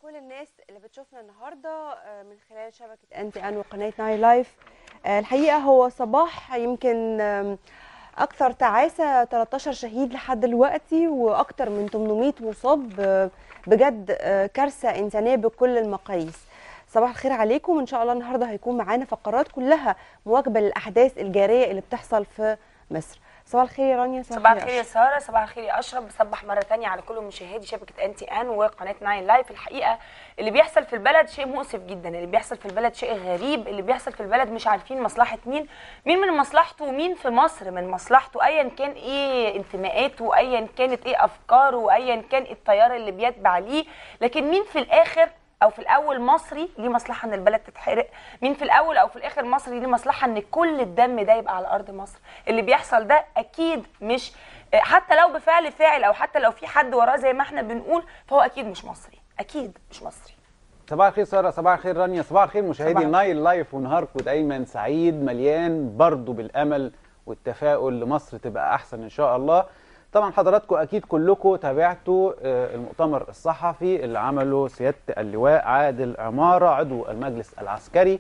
كل الناس اللي بتشوفنا النهارده آه، من خلال شبكه انتي ان وقناه ناي لايف آه، الحقيقه هو صباح يمكن آم، اكثر تعاسه 13 شهيد لحد دلوقتي واكثر من 800 مصاب آه، بجد آه، كارثه انسانيه بكل المقاييس صباح الخير عليكم ان شاء الله النهارده هيكون معانا فقرات كلها مواكبه للاحداث الجاريه اللي بتحصل في مصر صباح الخير يا رانيا صباح يا الخير يا أشرف. ساره صباح الخير يا اشرف بصبح مره تانية على كل مشاهدي شبكه انتي ان وقناه ناين لايف الحقيقه اللي بيحصل في البلد شيء مؤسف جدا اللي بيحصل في البلد شيء غريب اللي بيحصل في البلد مش عارفين مصلحه مين مين من مصلحته ومين في مصر من مصلحته ايا كان ايه انتماءاته ايا كانت ايه افكاره ايا كان التيار اللي بيتبع ليه لكن مين في الاخر او في الاول مصري ليه مصلحه ان البلد تتحرق مين في الاول او في الاخر مصري ليه مصلحه ان كل الدم ده يبقى على ارض مصر اللي بيحصل ده اكيد مش حتى لو بفعل فاعل او حتى لو في حد وراه زي ما احنا بنقول فهو اكيد مش مصري اكيد مش مصري صباح الخير ساره صباح الخير رانيا صباح الخير مشاهدي صباح نايل لايف ونهاركم دايما سعيد مليان برضو بالامل والتفاؤل لمصر تبقى احسن ان شاء الله طبعا حضراتكم اكيد كلكم تابعتوا آه، المؤتمر الصحفي اللي عمله سياده اللواء عادل عماره عضو المجلس العسكري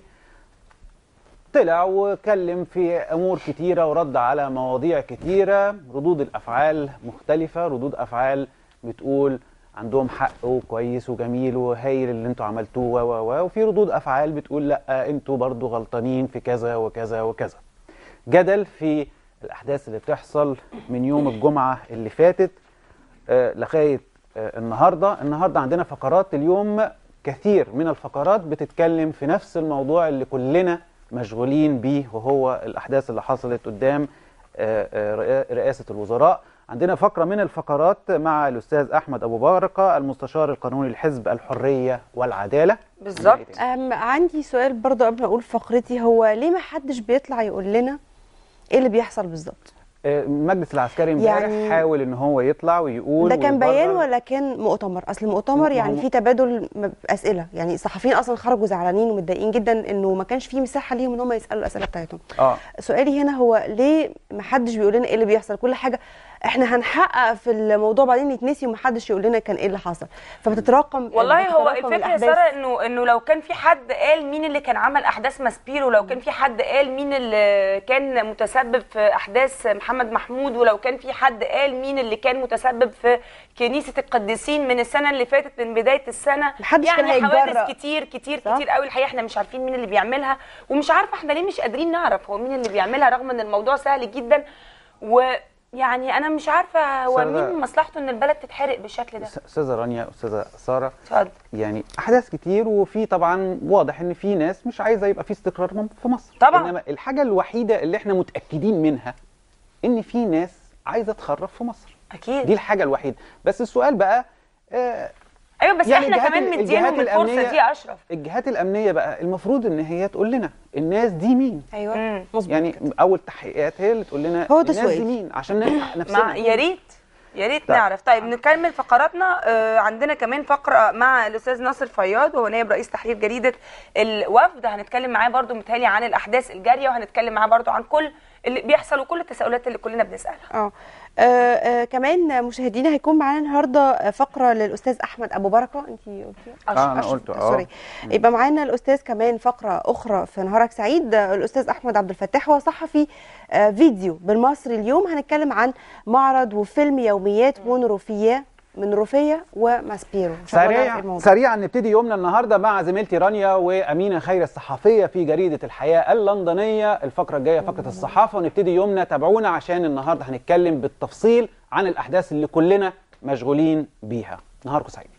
طلع وكلم في امور كتيره ورد على مواضيع كتيره ردود الافعال مختلفه ردود افعال بتقول عندهم حق وكويس وجميل وهايل اللي انتوا عملتوه و و و وفي ردود افعال بتقول لا انتوا برضو غلطانين في كذا وكذا وكذا جدل في الاحداث اللي بتحصل من يوم الجمعه اللي فاتت آه، لغايه آه، النهارده النهارده عندنا فقرات اليوم كثير من الفقرات بتتكلم في نفس الموضوع اللي كلنا مشغولين بيه وهو الاحداث اللي حصلت قدام آه، آه، رئا- رئاسه الوزراء عندنا فقره من الفقرات مع الاستاذ احمد ابو بركه المستشار القانوني لحزب الحريه والعداله بالظبط. أم عندي سؤال برضه قبل ما اقول فقرتي هو ليه ما حدش بيطلع يقول لنا ايه اللي بيحصل بالظبط آه، المجلس العسكري امبارح يعني- حاول ان هو يطلع ويقول ده كان بيان ويبرر. ولا كان مؤتمر اصل المؤتمر ما يعني هو- في تبادل م- اسئله يعني الصحفيين اصلا خرجوا زعلانين ومتضايقين جدا انه ما كانش في مساحه ليهم ان هم يسالوا الاسئله بتاعتهم اه سؤالي هنا هو ليه ما حدش بيقول لنا ايه اللي بيحصل كل حاجه احنا هنحقق في الموضوع بعدين يتنسي ومحدش يقول لنا كان ايه اللي حصل فبتتراكم والله هو بتتراكم الفكره يا الأحداث. ساره انه انه لو كان في حد قال مين اللي كان عمل احداث ماسبيرو لو كان في حد قال مين اللي كان متسبب في احداث محمد محمود ولو كان في حد قال مين اللي كان متسبب في كنيسه القديسين من السنه اللي فاتت من بدايه السنه محدش كان يعني هيتجرأ. حوادث كتير كتير صح؟ كتير قوي الحقيقه احنا مش عارفين مين اللي بيعملها ومش عارفه احنا ليه مش قادرين نعرف هو مين اللي بيعملها رغم ان الموضوع سهل جدا ويعني انا مش عارفه هو سارة- مين من مصلحته ان البلد تتحرق بالشكل ده استاذه رانيا استاذه ساره اتفضل يعني احداث كتير وفي طبعا واضح ان في ناس مش عايزه يبقى في استقرار م- في مصر طبعاً. انما الحاجه الوحيده اللي احنا متاكدين منها ان في ناس عايزه تخرب في مصر اكيد دي الحاجه الوحيده بس السؤال بقى آه ايوه بس يعني احنا الجهات كمان ال- مدينهم الجهات الفرصه الأمنية- دي يا اشرف الجهات الامنيه بقى المفروض ان هي تقول لنا الناس دي مين ايوه مم. مظبوط يعني كده. اول تحقيقات هي اللي تقول لنا هو ده الناس دي سؤالي. مين عشان نلحق نفسنا مع يا ريت يا ريت طيب. نعرف طيب نكمل فقراتنا آه عندنا كمان فقره مع الاستاذ ناصر فياض وهو نائب رئيس تحرير جريده الوفد هنتكلم معاه برضو متهيألي عن الاحداث الجاريه وهنتكلم معاه برضو عن كل اللي بيحصل وكل التساؤلات اللي كلنا بنسالها اه آه، آه، كمان مشاهدينا هيكون معانا النهارده فقره للاستاذ احمد ابو بركه انت قلتيها آه، أنا أشرف، قلته، آه. سوري يبقى معانا الاستاذ كمان فقره اخرى في نهارك سعيد آه، الاستاذ احمد عبد الفتاح هو صحفي آه، فيديو بالمصري اليوم هنتكلم عن معرض وفيلم يوميات منروفيه منروفيه وماسبيرو إن شاء الله نعرف إيه سريع الموضوع. سريعا نبتدي يومنا النهارده مع زميلتي رانيا وامينه خير الصحفيه في جريده الحياه اللندنيه الفقره الجايه فقره الصحافه ونبتدي يومنا تابعونا عشان النهارده هنتكلم بالتفصيل عن الاحداث اللي كلنا مشغولين بيها نهاركم سعيد